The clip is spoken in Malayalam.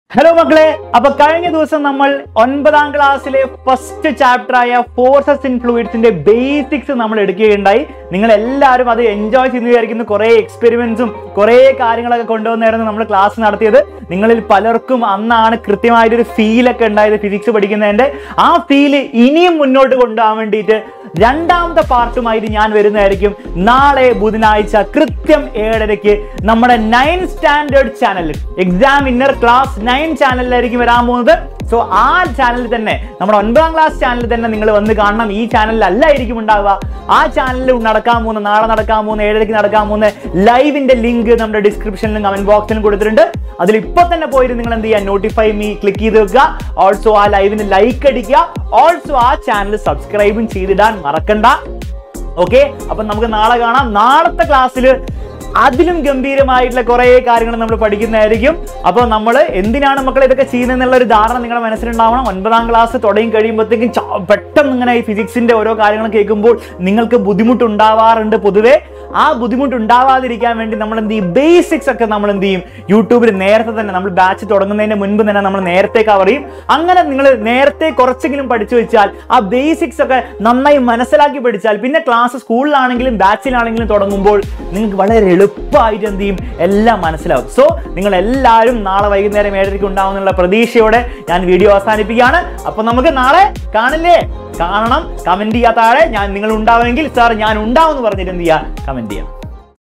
ഹലോ മക്കളെ അപ്പൊ കഴിഞ്ഞ ദിവസം നമ്മൾ ഒൻപതാം ക്ലാസ്സിലെ ഫസ്റ്റ് ചാപ്റ്റർ ആയ ഫോഴ്സസ് ഇൻ ഫ്ലൂയിഡ്സിന്റെ ബേസിക്സ് നമ്മൾ എടുക്കുകയുണ്ടായി നിങ്ങൾ എല്ലാവരും അത് എൻജോയ് ചെയ്ത് വിചാരിക്കുന്നു കുറെ എക്സ്പെരിമെന്റ്സും കുറെ കാര്യങ്ങളൊക്കെ കൊണ്ടുവന്നായിരുന്നു നമ്മൾ ക്ലാസ് നടത്തിയത് നിങ്ങളിൽ പലർക്കും അന്നാണ് കൃത്യമായിട്ടൊരു ഫീലൊക്കെ ഉണ്ടായത് ഫിസിക്സ് പഠിക്കുന്നതിന്റെ ആ ഫീല് ഇനിയും മുന്നോട്ട് കൊണ്ടുപോകാൻ വേണ്ടിയിട്ട് രണ്ടാമത്തെ പാർട്ടുമായിട്ട് ഞാൻ വരുന്നതായിരിക്കും നാളെ ബുധനാഴ്ച കൃത്യം ഏഴരയ്ക്ക് നമ്മുടെ നയൻ സ്റ്റാൻഡേർഡ് ചാനലിൽ എക്സാം ഇന്നർ ക്ലാസ് നയൻ ചാനലിലായിരിക്കും വരാൻ പോകുന്നത് സോ ആ ചാനലിൽ തന്നെ നമ്മുടെ ഒൻപതാം ക്ലാസ് ചാനലിൽ തന്നെ നിങ്ങൾ വന്ന് കാണണം ഈ ചാനലിൽ അല്ലായിരിക്കും ഉണ്ടാവുക ആ ചാനലിൽ നടക്കാൻ പോകുന്ന നാളെ നടക്കാൻ പോകുന്ന ഏഴരയ്ക്ക് നടക്കാൻ പോകുന്ന ലൈവിന്റെ ലിങ്ക് നമ്മുടെ ഡിസ്ക്രിപ്ഷനിലും കമന്റ് ബോക്സിലും കൊടുത്തിട്ടുണ്ട് അതിൽ ഇപ്പൊ തന്നെ പോയിട്ട് നിങ്ങൾ എന്ത് ചെയ്യുക നോട്ടിഫൈ മീ ക്ലിക്ക് ചെയ്ത് വെക്കുക ഓൾസോ ആ ലൈവിന് ലൈക്ക് അടിക്കുക ഓൾസോ ആ ചാനൽ സബ്സ്ക്രൈബും ചെയ്തിടാൻ മറക്കണ്ട ഓക്കെ അപ്പൊ നമുക്ക് നാളെ കാണാം നാളത്തെ ക്ലാസ്സിൽ അതിലും ഗംഭീരമായിട്ടുള്ള കുറെ കാര്യങ്ങൾ നമ്മൾ പഠിക്കുന്നതായിരിക്കും അപ്പോൾ നമ്മൾ എന്തിനാണ് മക്കൾ ഇതൊക്കെ ചെയ്യുന്നത് എന്നുള്ള ഒരു ധാരണ നിങ്ങളുടെ മനസ്സിലുണ്ടാവണം ഒൻപതാം ക്ലാസ് തുടങ്ങി കഴിയുമ്പോഴത്തേക്കും ച- പെട്ടെന്ന് ഇങ്ങനെ ഈ ഫിസിക്സിന്റെ ഓരോ കാര്യങ്ങൾ കേൾക്കുമ്പോൾ നിങ്ങൾക്ക് ബുദ്ധിമുട്ടുണ്ടാവാറുണ്ട് പൊതുവേ ആ ബുദ്ധിമുട്ട് ഉണ്ടാവാതിരിക്കാൻ വേണ്ടി നമ്മൾ എന്ത് ചെയ്യും ബേസിക്സ് ഒക്കെ നമ്മൾ എന്ത് ചെയ്യും യൂട്യൂബിൽ നേരത്തെ തന്നെ നമ്മൾ ബാച്ച് തുടങ്ങുന്നതിന് മുൻപ് തന്നെ നമ്മൾ നേരത്തെ കവർ ചെയ്യും അങ്ങനെ നിങ്ങൾ നേരത്തെ കുറച്ചെങ്കിലും പഠിച്ചു വെച്ചാൽ ആ ബേസിക്സ് ഒക്കെ നന്നായി മനസ്സിലാക്കി പഠിച്ചാൽ പിന്നെ ക്ലാസ് സ്കൂളിലാണെങ്കിലും ബാച്ചിലാണെങ്കിലും തുടങ്ങുമ്പോൾ നിങ്ങൾക്ക് വളരെ എളുപ്പമായിട്ട് എന്ത് ചെയ്യും എല്ലാം മനസ്സിലാവും സോ നിങ്ങൾ എല്ലാവരും നാളെ വൈകുന്നേരം ഏഴരയ്ക്ക് ഉണ്ടാവുന്നുള്ള പ്രതീക്ഷയോടെ ഞാൻ വീഡിയോ അവസാനിപ്പിക്കുകയാണ് അപ്പൊ നമുക്ക് നാളെ കാണില്ലേ കാണണം കമന്റ് ചെയ്യാത്ത ആളെ ഞാൻ നിങ്ങൾ ഉണ്ടാവുമെങ്കിൽ സാർ ഞാൻ ഉണ്ടാവും എന്ന് പറഞ്ഞിട്ട് എന്ത് ചെയ്യുക കമന്റ് ചെയ്യാം